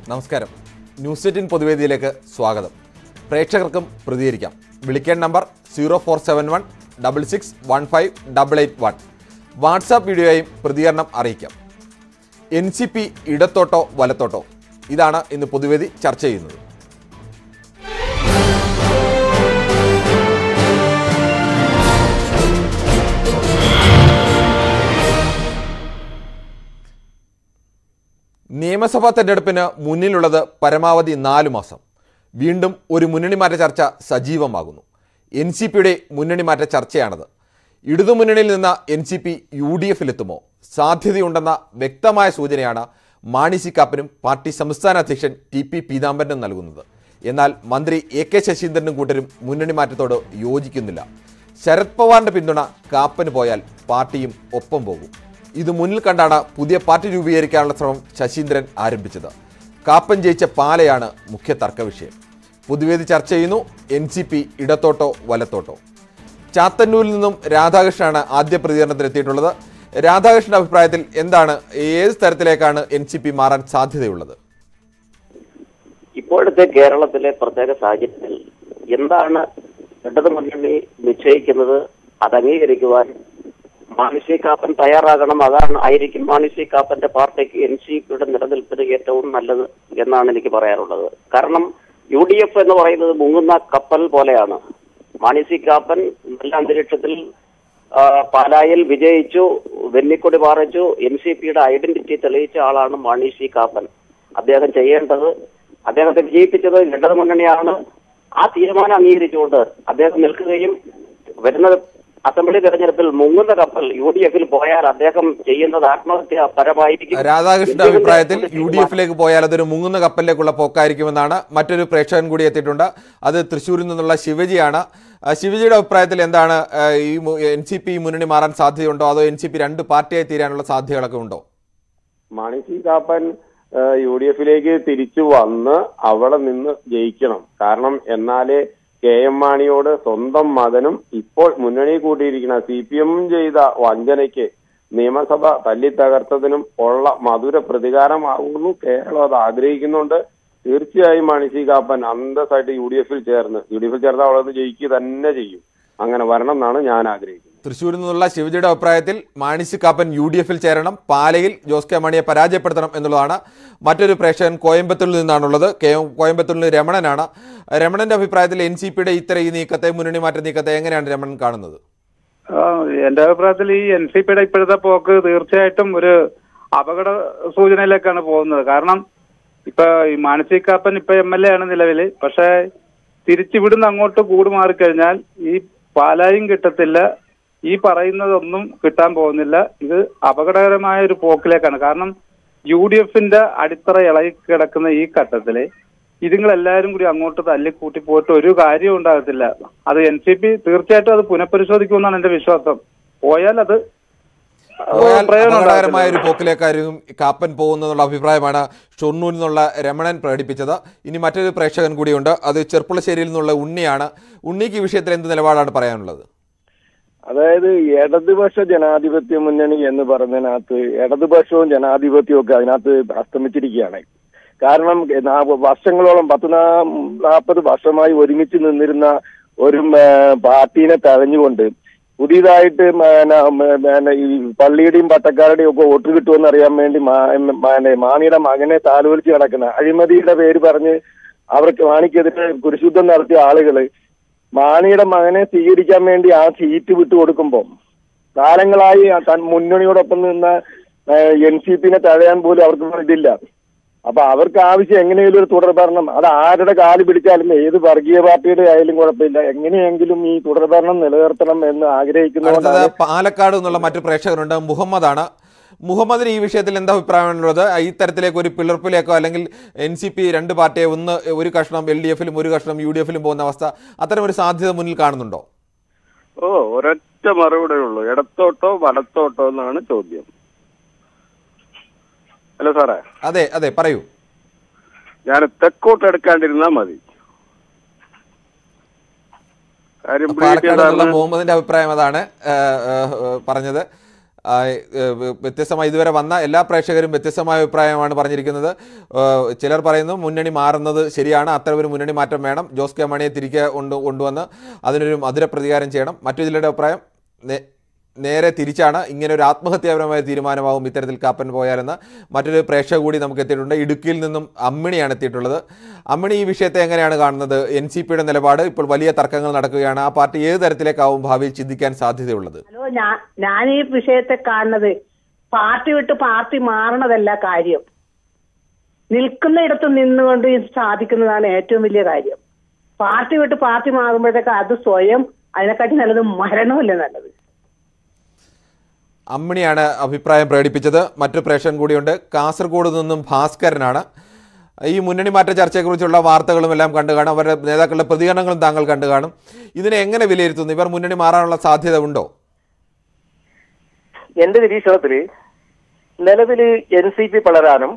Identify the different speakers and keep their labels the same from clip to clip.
Speaker 1: നമസ്കാരം news eighteen പൊതുവേദിയിലേക്ക് സ്വാഗതം പ്രേക്ഷകർക്കും പ്രതികരിക്കാം വിളിക്കേണ്ട number zero four seven one double six one five double eight one WhatsApp വീഡിയോയും പ്രതികരണം അറിയിക്കാം എൻ സി പി ഇടത്തോട്ടോ വലത്തോട്ടോ ഇതാണ് ഇന്ന് പൊതുവേദി ചർച്ച ചെയ്യുന്നത് നിയമസഭാ തെരഞ്ഞെടുപ്പിന് മുന്നിലുള്ളത് പരമാവധി നാല് മാസം വീണ്ടും ഒരു മുന്നണി മാറ്റ ചർച്ച സജീവമാകുന്നു എൻ സി പിയുടെ മുന്നണി മാറ്റ ചർച്ചയാണത് ഇടതുമുന്നണിയിൽ നിന്ന് N C P U D എഫിലെത്തുമോ സാധ്യതയുണ്ടെന്ന വ്യക്തമായ സൂചനയാണ് മാണി സി കാപ്പനും പാർട്ടി സംസ്ഥാന അധ്യക്ഷൻ ടി പി പീതാംബരനും നൽകുന്നത് എന്നാൽ മന്ത്രി എ കെ ശശീന്ദ്രനും കൂട്ടരും മുന്നണി മാറ്റത്തോട് യോജിക്കുന്നില്ല ശരത് പവാറിന്റെ പിന്തുണ കാപ്പന് പോയാൽ പാർട്ടിയും ഒപ്പം പോകും ഇത് മുന്നിൽ കണ്ടാണ് പുതിയ പാർട്ടി രൂപീകരിക്കാനുള്ള ശ്രമം ശശീന്ദ്രൻ ആരംഭിച്ചത് കാപ്പൻ ജയിച്ച പാലയാണ് മുഖ്യ തർക്ക വിഷയം പൊതുവേദി ചർച്ച ചെയ്യുന്നു എൻ സി പി ഇടത്തോട്ടോ വലത്തോട്ടോ ചാത്തന്നൂരിൽ നിന്നും രാധാകൃഷ്ണനാണ് ആദ്യ പ്രതികരണത്തിൽ എത്തിയിട്ടുള്ളത് രാധാകൃഷ്ണന്റെ അഭിപ്രായത്തിൽ എന്താണ് ഏത് തരത്തിലേക്കാണ് എൻ സി പി മാറാൻ സാധ്യതയുള്ളത്
Speaker 2: ഇപ്പോഴത്തെ കേരളത്തിലെ പ്രത്യേക സാഹചര്യത്തിൽ എന്താണ് ഇടത് മുന്നണി നിശ്ചയിക്കുന്നത് അത് അംഗീകരിക്കുവാൻ മാനുഷി കാപ്പൻ തയ്യാറാകണം അതാണ് ആയിരിക്കും മാനുഷി കാപ്പന്റെ പാർട്ടിക്ക് എൻ സി പിയുടെ നിലനിൽപ്പിന് ഏറ്റവും നല്ലത് എന്നാണ് എനിക്ക് പറയാനുള്ളത് കാരണം യു ഡി എഫ് എന്ന് പറയുന്നത് മുങ്ങുന്ന കപ്പൽ പോലെയാണ് മാനുഷി കാപ്പൻ നല്ല അന്തരീക്ഷത്തിൽ ആ, പാലായിൽ വിജയിച്ചു വെന്നിക്കൊടി പാറിച്ചു എൻ സി പിയുടെ ഐഡന്റിറ്റി തെളിയിച്ച ആളാണ് മാണി സി കാപ്പൻ അദ്ദേഹം ചെയ്യേണ്ടത് അദ്ദേഹത്തെ വിജയിപ്പിച്ചത് ഇടത് മുന്നണിയാണ് ആ തീരുമാനം അംഗീകരിച്ചുകൊണ്ട് അദ്ദേഹം നിൽക്കുകയും വരുന്ന അസംബ്ലി തെരഞ്ഞെടുപ്പിൽ മുങ്ങുന്ന കപ്പൽ യു ഡി എഫിൽ പോയാൽ അദ്ദേഹം ചെയ്യുന്നത് ആത്മഹത്യ പരമായിരിക്കും
Speaker 1: രാധാകൃഷ്ണന്റെ അഭിപ്രായത്തിൽ യു ഡി എഫിലേക്ക് പോയാൽ അതൊരു മുങ്ങുന്ന കപ്പലിലേക്കുള്ള പോക്കായിരിക്കുമെന്നാണ് മറ്റൊരു പ്രേക്ഷകൻ കൂടി എത്തിയിട്ടുണ്ട് അത് തൃശ്ശൂരിൽ നിന്നുള്ള ശിവജിയാണ് ആ, ശിവജിയുടെ അഭിപ്രായത്തിൽ എന്താണ് ആ, ഈ എൻ സി പി മുന്നണി മാറാൻ സാധ്യതയുണ്ടോ അതോ എൻ സി പി രണ്ട് പാർട്ടിയായി തീരാനുള്ള സാധ്യതകളൊക്കെ ഉണ്ടോ
Speaker 3: Mani C Kappan U D എഫിലേക്ക് തിരിച്ചു വന്ന് അവിടെ നിന്ന് ജയിക്കണം കാരണം എന്നാലേ കെ എം മാണിയോട് സ്വന്തം മകനും ഇപ്പോൾ മുന്നണി കൂട്ടിയിരിക്കുന്ന സി പി എമ്മും ചെയ്ത വഞ്ചനയ്ക്ക് നിയമസഭ തല്ലി തകർത്തതിനും ഉള്ള മധുര പ്രതികാരമാകുന്നു കേരളം അത് ആഗ്രഹിക്കുന്നുണ്ട് തീർച്ചയായും മാണി സി കാപ്പൻ അന്തസ്സായിട്ട് യു ഡി എഫിൽ ചേർന്ന് യു ഡി എഫിൽ ചേർന്ന് അവിടെ നിന്ന് ജയിക്കുക തന്നെ ചെയ്യും അങ്ങനെ വരണം എന്നാണ് ഞാൻ ആഗ്രഹിക്കുന്നത്
Speaker 1: തൃശ്ശൂരിൽ നിന്നുള്ള ശിവജിയുടെ അഭിപ്രായത്തിൽ മാണിസി കാപ്പൻ യു ഡി എഫിൽ ചേരണം പാലയിൽ ജോസ് കെ മാണിയെ പരാജയപ്പെടുത്തണം എന്നുള്ളതാണ് മറ്റൊരു പ്രേക്ഷകൻ കോയമ്പത്തൂരിൽ നിന്നാണുള്ളത് കെ കോയമ്പത്തൂരിൽ നിന്ന് രമണനാണ് രമണന്റെ അഭിപ്രായത്തിൽ എൻ സി പിയുടെ ഇത്തരം ഈ നീക്കത്തെ മുന്നണി മാറ്റ നീക്കത്തെ എങ്ങനെയാണ് രമണൻ കാണുന്നത്
Speaker 4: ആ, എന്റെ അഭിപ്രായത്തിൽ ഈ എൻ സി പിയുടെ ഇപ്പോഴത്തെ പോക്ക് തീർച്ചയായിട്ടും ഒരു അപകട സൂചനയിലേക്കാണ് പോകുന്നത് കാരണം ഇപ്പൊ ഈ മാനസി കാപ്പൻ ഇപ്പൊ എം എൽ എ ആണ് നിലവില് പക്ഷെ തിരിച്ചിവിടുന്ന് അങ്ങോട്ട് കൂട് മാറിക്കഴിഞ്ഞാൽ ഈ പാലായും കിട്ടത്തില്ല ഈ പറയുന്നതൊന്നും കിട്ടാൻ പോകുന്നില്ല ഇത് അപകടകരമായ ഒരു പോക്കിലേക്കാണ് കാരണം യു ഡി എഫിന്റെ അടിത്തറ ഇളകി കിടക്കുന്ന ഈ ഘട്ടത്തില് ഇതുങ്ങളെല്ലാരും കൂടി അങ്ങോട്ട് തല്ലിക്കൂട്ടി പോയിട്ട് ഒരു കാര്യവും ഉണ്ടാകത്തില്ല അത് എൻ സി പി തീർച്ചയായിട്ടും അത് പുനഃപരിശോധിക്കുമെന്നാണ് എന്റെ വിശ്വാസം പോയാൽ അത്
Speaker 1: പോയാൽ
Speaker 4: പ്രയോജനം
Speaker 1: അപകടകരമായ ഒരു
Speaker 4: ഉണ്ടാകത്തില്ല.
Speaker 1: പോക്കിലേക്കായിരിക്കും ഈ കാപ്പൻ പോകുന്നതെന്നുള്ള അഭിപ്രായമാണ് ഷൊർണൂരിൽ നിന്നുള്ള രമണൻ പ്രകടിപ്പിച്ചത് ഇനി മറ്റൊരു പ്രേക്ഷകൻ കൂടിയുണ്ട് അത് ചെർപ്പുളശ്ശേരിയിൽ നിന്നുള്ള ഉണ്ണിയാണ് ഉണ്ണിക്ക് ഈ വിഷയത്തിൽ എന്ത് നിലപാടാണ് പറയാനുള്ളത്
Speaker 3: അതായത് ഇടതുപക്ഷ ജനാധിപത്യ മുന്നണി എന്ന് പറഞ്ഞതിനകത്ത് ഇടതുപക്ഷവും ജനാധിപത്യവും ഒക്കെ അതിനകത്ത് അസ്തമിച്ചിരിക്കുകയാണ് കാരണം നാ- വർഷങ്ങളോളം പത്ത് നാ- നാൽപ്പത് വർഷമായി ഒരുമിച്ച് നിന്നിരുന്ന ഒരു ആ, പാർട്ടീനെ തഴഞ്ഞുകൊണ്ട് പുതിയതായിട്ട് മ- മ- മ- ഈ പള്ളിയുടെയും പട്ടക്കാരുടെയും ഒക്കെ വോട്ട് കിട്ടുമെന്ന് അറിയാൻ വേണ്ടി മാ- മ- മാണിയുടെ മകനെ താലോലിച്ച് കിടക്കുന്ന അഴിമതിയുടെ പേര് പറഞ്ഞ് അവർക്ക് മാണിക്കെതിരെ കുരിശുദ്ധം നടത്തിയ ആളുകള് മാണിയുടെ മകനെ സ്വീകരിക്കാൻ വേണ്ടി ആ സീറ്റ് വിട്ടു കൊടുക്കുമ്പോൾ കാലങ്ങളായി ആ തൻ മുന്നണിയോടൊപ്പം നിന്ന എൻ സി പിനെ തഴയാൻ പോലും അവർക്ക് ഇതില്ല അപ്പൊ അവർക്ക് ആവശ്യം എങ്ങനെയെങ്കിലും ഒരു തുടർഭരണം അത് ആരുടെ കാല് പിടിച്ചാലും ഏത് വർഗീയ പാർട്ടിയുടെ ആയാലും കുഴപ്പമില്ല എങ്ങനെയെങ്കിലും ഈ തുടർഭരണം നിലനിർത്തണം എന്ന്
Speaker 1: അടുത്തത്
Speaker 3: ആഗ്രഹിക്കുന്നതുകൊണ്ടാണ്
Speaker 1: പാലക്കാട് എന്നുള്ള മറ്റു പ്രേക്ഷകരുണ്ട് മുഹമ്മദാണ് മുഹമ്മദിന് ഈ വിഷയത്തിൽ എന്താ അഭിപ്രായമാണുള്ളത് ഈ തരത്തിലേക്ക് ഒരു പിളർപ്പിലേക്കോ അല്ലെങ്കിൽ എൻ സി പി രണ്ട് പാർട്ടിയെ ഒന്ന് ഒരു കഷ്ണം എൽ ഡി എഫിലും ഒരു കഷ്ണം യു ഡി എഫിലും പോകുന്ന അവസ്ഥ അത്തരം ഒരു സാധ്യത മുന്നിൽ കാണുന്നുണ്ടോ
Speaker 5: ഓ ഒരൊറ്റ മറുപടി ഉള്ളൂ ഇടത്തോട്ടോ വലത്തോട്ടോ എന്നാണ് ചോദ്യം ഹലോ സാറേ
Speaker 1: അതെ അതെ പറയൂ
Speaker 5: ഞാൻ തെക്കോട്ട് എടുക്കാണ്ടിരുന്നാ മതി കാര്യം
Speaker 1: പാലക്കാട് നിന്നുള്ള
Speaker 5: സാറിന്
Speaker 1: മുഹമ്മദിന്റെ അഭിപ്രായം അതാണ് ഏ, ഏ, ഏ, പറഞ്ഞത് ആ, ഏ, വ്യ- വ്യത്യസ്തമായി ഇതുവരെ വന്ന എല്ലാ പ്രേക്ഷകരും വ്യത്യസ്തമായ അഭിപ്രായമാണ് പറഞ്ഞിരിക്കുന്നത് ആ, ചിലർ പറയുന്നു മുന്നണി മാറുന്നത് ശരിയാണ് അത്ര ഒരു മുന്നണി മാറ്റം വേണം ജോസ് കെ മാണിയെ തിരികെ കൊണ്ട് കൊണ്ടുവന്ന് അതിനൊരു മധുര പ്രതികാരം ചെയ്യണം മറ്റു ചിലരുടെ അഭിപ്രായം നേ- നേരെ തിരിച്ചാണ് ഇങ്ങനെ ഒരു ആത്മഹത്യാപരമായ തീരുമാനമാവും ഇത്തരത്തിൽ കാപ്പൻ പോയാലെന്ന് മറ്റൊരു പ്രേക്ഷക കൂടി നമുക്ക് എത്തിയിട്ടുണ്ട് ഇടുക്കിയിൽ നിന്നും അമ്മിണിയാണ് എത്തിയിട്ടുള്ളത് അമ്മിണി ഈ വിഷയത്തെ എങ്ങനെയാണ് കാണുന്നത് എൻ സി പിയുടെ നിലപാട് ഇപ്പോൾ വലിയ തർക്കങ്ങൾ നടക്കുകയാണ് ആ പാർട്ടി ഏത് തരത്തിലേക്കാവും ഭാവിയിൽ ചിന്തിക്കാൻ സാധ്യതയുള്ളത്
Speaker 6: ഹലോ ഞാൻ ഞാൻ ഈ വിഷയത്തെ കാണുന്നത് പാർട്ടി വിട്ട് പാർട്ടി മാറണതല്ല കാര്യം നിൽക്കുന്നിടത്ത് നിന്നുകൊണ്ട് ഇത് സാധിക്കുന്നതാണ് ഏറ്റവും വലിയ കാര്യം പാർട്ടി വിട്ട് പാർട്ടി മാറുമ്പോഴത്തേക്ക് അത് സ്വയം അതിനെക്കാട്ടി നല്ലത് മരണമല്ലേ നല്ലത്
Speaker 1: അമ്മിണിയാണ് അഭിപ്രായം പ്രകടിപ്പിച്ചത് മറ്റൊരു പ്രേക്ഷകൻ കൂടിയുണ്ട് കാസർഗോഡ് നിന്നും ഭാസ്കരനാണ് ഈ മുന്നണി മാറ്റ ചർച്ചയെക്കുറിച്ചുള്ള വാർത്തകളും എല്ലാം കണ്ടു കാണും അവരുടെ നേതാക്കളുടെ പ്രതികരണങ്ങളും താങ്കൾ കണ്ടു കാണും ഇതിനെ എങ്ങനെ വിലയിരുത്തുന്നു ഇവർ മുന്നണി മാറാനുള്ള സാധ്യത ഉണ്ടോ
Speaker 3: എന്റെ നിരീക്ഷണത്തില് നിലവില് എൻ സി പി വളരാനും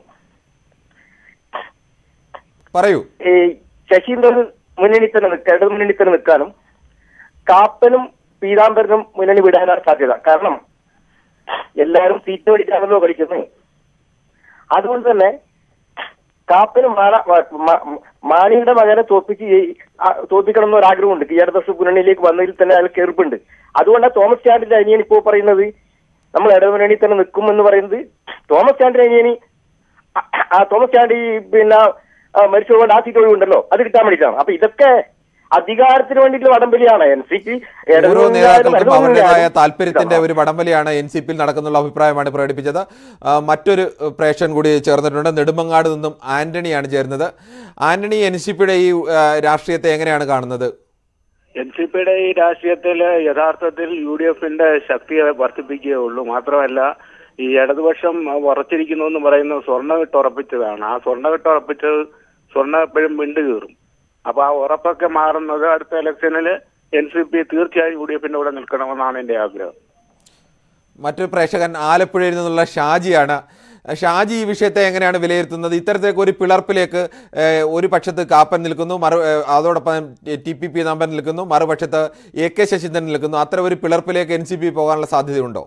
Speaker 1: പറയൂ
Speaker 3: ഈ ശശീന്ദ്രൻ മുന്നണി തന്നെ നിൽക്കാൻ ഇടത് മുന്നണി തന്നെ നിൽക്കാനും കാപ്പനും പീതാംബരനും മുന്നണി വിടാനാണ് സാധ്യത കാരണം എല്ലാവരും സീറ്റ് പഠിക്കാണല്ലോ പഠിക്കുന്നത് അതുകൊണ്ട് തന്നെ കാപ്പനും മാണ മ- മ- മാണിയുടെ മകനെ തോൽപ്പിച്ച് ഈ- ആ, തോൽപ്പിക്കണം എന്നൊരു ആഗ്രഹമുണ്ട് ടി ആർ എസ് മുന്നണിയിലേക്ക് വന്നതിൽ തന്നെ അയാൾ കെറുപ്പുണ്ട് അതുകൊണ്ടാണ് തോമസ് ചാണ്ടിന്റെ അനിയൻ ഇപ്പോൾ പറയുന്നത് നമ്മൾ ഇടതുമുന്നണി തന്നെ നിൽക്കും എന്ന് പറയുന്നത് തോമസ് ചാണ്ടിന്റെ അനിയന് ആ- ആ തോമസ് ചാണ്ടി പിന്നെ ആ, മരിച്ചുകൊണ്ട് ആ സീറ്റ് ഒഴിവുണ്ടല്ലോ അത് കിട്ടാൻ വേണ്ടിയിട്ടാണ് അപ്പൊ ഇതൊക്കെ അധികാരത്തിന് വേണ്ടിയിട്ടുള്ള വടംവലിയാണ് എൻ സി പി
Speaker 1: ഓരോ നേതാക്കൾക്കും അവരുടേതായ താല്പര്യത്തിന്റെ ഒരു വടംവലിയാണ് എൻ സി പിയിൽ നടക്കുന്നുള്ള അഭിപ്രായമാണ് പ്രകടിപ്പിച്ചത് ആ, മറ്റൊരു പ്രേക്ഷകൻ കൂടി ചേർന്നിട്ടുണ്ട് നെടുമങ്ങാട് നിന്നും ആന്റണിയാണ് ചേരുന്നത് ആന്റണി എൻ സി പിയുടെ ഈ ആ, രാഷ്ട്രീയത്തെ എങ്ങനെയാണ് കാണുന്നത്
Speaker 5: എൻ സി പിയുടെ ഈ രാഷ്ട്രീയത്തിൽ യഥാർത്ഥത്തിൽ യു ഡി എഫിന്റെ ശക്തിയെ വർദ്ധിപ്പിക്കുകയുള്ളൂ മാത്രമല്ല ഈ ഇടതുപക്ഷം ഉറച്ചിരിക്കുന്നു എന്ന് പറയുന്നത് സ്വർണ്ണ വിട്ടുറപ്പിച്ചതാണ് ആ സ്വർണ്ണ വിട്ടുറപ്പിച്ചത് സ്വർണ്ണ എപ്പോഴും വിണ്ടു കീറും അപ്പൊ ആ ഉറപ്പൊക്കെ മാറുന്നത് അടുത്ത ഇലക്ഷനിൽ എൻ സി പി തീർച്ചയായും യു ഡി എഫിന്റെ കൂടെ നിൽക്കണമെന്നാണ് എന്റെ ആഗ്രഹം
Speaker 1: മറ്റൊരു പ്രേക്ഷകൻ ആലപ്പുഴയിൽ നിന്നുള്ള ഷാജിയാണ് ഷാജി ഈ വിഷയത്തെ എങ്ങനെയാണ് വിലയിരുത്തുന്നത് ഇത്തരത്തിലേക്ക് ഒരു പിളർപ്പിലേക്ക് ഏഹ്, ഒരു പക്ഷത്ത് കാപ്പൻ നിൽക്കുന്നു മറു ഏഹ്, അതോടൊപ്പം ടി പി പി നമ്പൻ നിൽക്കുന്നു മറുപക്ഷത്ത് എ കെ ശശീന്ദ്രൻ നിൽക്കുന്നു അത്തരം ഒരു പിളർപ്പിലേക്ക് എൻ സി പി പോകാനുള്ള സാധ്യതയുണ്ടോ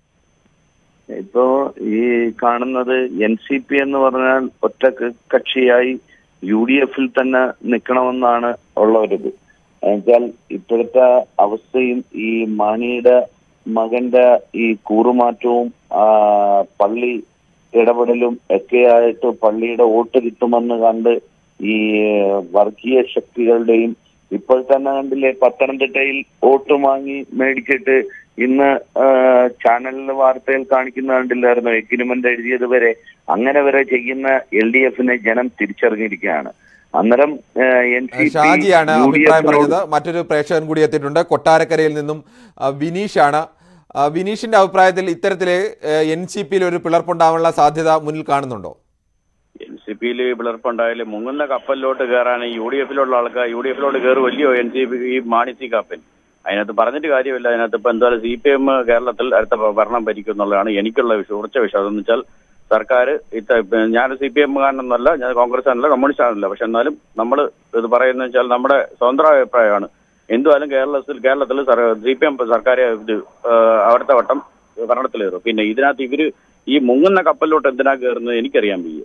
Speaker 7: ഇപ്പോ ഈ കാണുന്നത് എൻ സി പി എന്ന് പറഞ്ഞാൽ ഒറ്റ ക- കക്ഷിയായി യു ഡി എഫിൽ തന്നെ നിൽക്കണമെന്നാണ് ഉള്ള ഒരു ഇത് എന്നുവെച്ചാൽ ഇപ്പോഴത്തെ അവസ്ഥയും ഈ മാണിയുടെ മകന്റെ ഈ കൂറുമാറ്റവും ആ, പള്ളി ഇടപെടലും ഒക്കെയായിട്ട് പള്ളിയുടെ വോട്ട് കിട്ടുമെന്ന് കണ്ട് ഈ വർഗീയ ശക്തികളുടെയും ഇപ്പോൾ തന്നെ കണ്ടില്ലേ പത്തനംതിട്ടയിൽ വോട്ട് വാങ്ങി മേടിച്ചിട്ട് ഇന്ന് ആ, ചാനലിലെ വാർത്തയിൽ കാണിക്കുന്ന കണ്ടില്ലായിരുന്നു എഗ്രിമെന്റ് എഴുതിയത് വരെ അങ്ങനെ വരെ ചെയ്യുന്ന എൽ ഡി എഫിനെ ജനം തിരിച്ചറിഞ്ഞിരിക്കുകയാണ് അന്നേരം എൻ സി
Speaker 1: ഷാജിയാണ് അഭിപ്രായം പറഞ്ഞത് മറ്റൊരു പ്രേക്ഷകൻ കൂടി എത്തിയിട്ടുണ്ട് കൊട്ടാരക്കരയിൽ നിന്നും ആ, വിനീഷാണ് ആ, വിനീഷിന്റെ അഭിപ്രായത്തിൽ ഇത്തരത്തില് എൻ സി പിയിൽ ഒരു പിളർപ്പുണ്ടാവാനുള്ള സാധ്യത മുന്നിൽ കാണുന്നുണ്ടോ
Speaker 8: എൻ സി പിയിൽ പിളർപ്പുണ്ടായാലും മുങ്ങുന്ന കപ്പലിലോട്ട് കയറാൻ യു ഡി എഫിലുള്ള ആൾക്കാർ യു ഡി എഫിലോട്ട് കയറുമല്ലയോ എൻ സി പി ഈ മാണി സി കാപ്പൻ അതിനകത്ത് പറഞ്ഞിട്ട് കാര്യമില്ല അതിനകത്ത് ഇപ്പൊ എന്തായാലും സി പി എം കേരളത്തിൽ അടുത്ത ഭരണം ഭരിക്കും എന്നുള്ളതാണ് എനിക്കുള്ള വിശ്വാസം ഉറച്ച വിശ്വാസം എന്ന് വെച്ചാൽ സർക്കാർ ഇത്ത ഞാൻ സി പി എം കാരനൊന്നല്ല ഞാൻ കോൺഗ്രസ് ആണല്ല കമ്മ്യൂണിസ്റ്റ് ആണല്ല പക്ഷെ എന്നാലും നമ്മൾ ഇത് പറയുന്നത് വെച്ചാൽ നമ്മുടെ സ്വന്തം അഭിപ്രായമാണ് എന്തുവായാലും കേരളത്തിൽ കേരളത്തിൽ സി പി എം സർക്കാർ ഇത് ആ, അവിടുത്തെ വട്ടം ഭരണത്തിൽ കയറും പിന്നെ ഇതിനകത്ത് ഇവര് ഈ മുങ്ങുന്ന കപ്പലിലോട്ട് എന്തിനാ കയറുന്നത് എനിക്കറിയാൻ വയ്യ